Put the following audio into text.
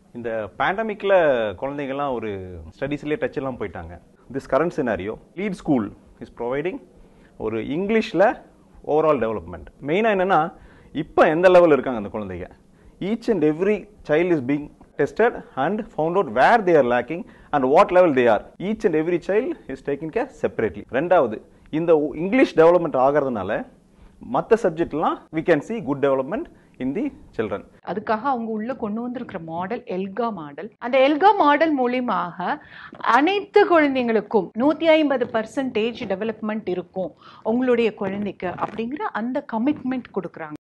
இந்த பேண்டமிக்கில் குழந்தைங்கள்லாம் ஒரு ஸ்டடீஸ்லேயே டச் எல்லாம் போயிட்டாங்க this current scenario lead school is providing ஒரு இங்கிலீஷில் ஓவரால் டெவலப்மெண்ட் மெயினாக என்னென்னா இப்போ எந்த லெவலில் இருக்காங்க அந்த குழந்தைங்க each and every child is being tested and found out where they are lacking and what level they are. Each and every child is taken care separately. ரெண்டாவது இந்த இங்கிலீஷ் டெவலப்மெண்ட் ஆகிறதுனால மற்ற சப்ஜெக்ட்லாம் we can see good development in the children. அதுக்காக அவங்க உள்ள கொண்டு வந்திருக்கிற model எல்கா model அந்த எல்கா மாடல் மூலியமாக அனைத்து குழந்தைங்களுக்கும் நூத்தி ஐம்பது பர்சன்டேஜ் டெவலப்மெண்ட் இருக்கும் உங்களுடைய குழந்தைக்கு அப்படிங்கிற அந்த கமிட்மெண்ட் கொடுக்குறாங்க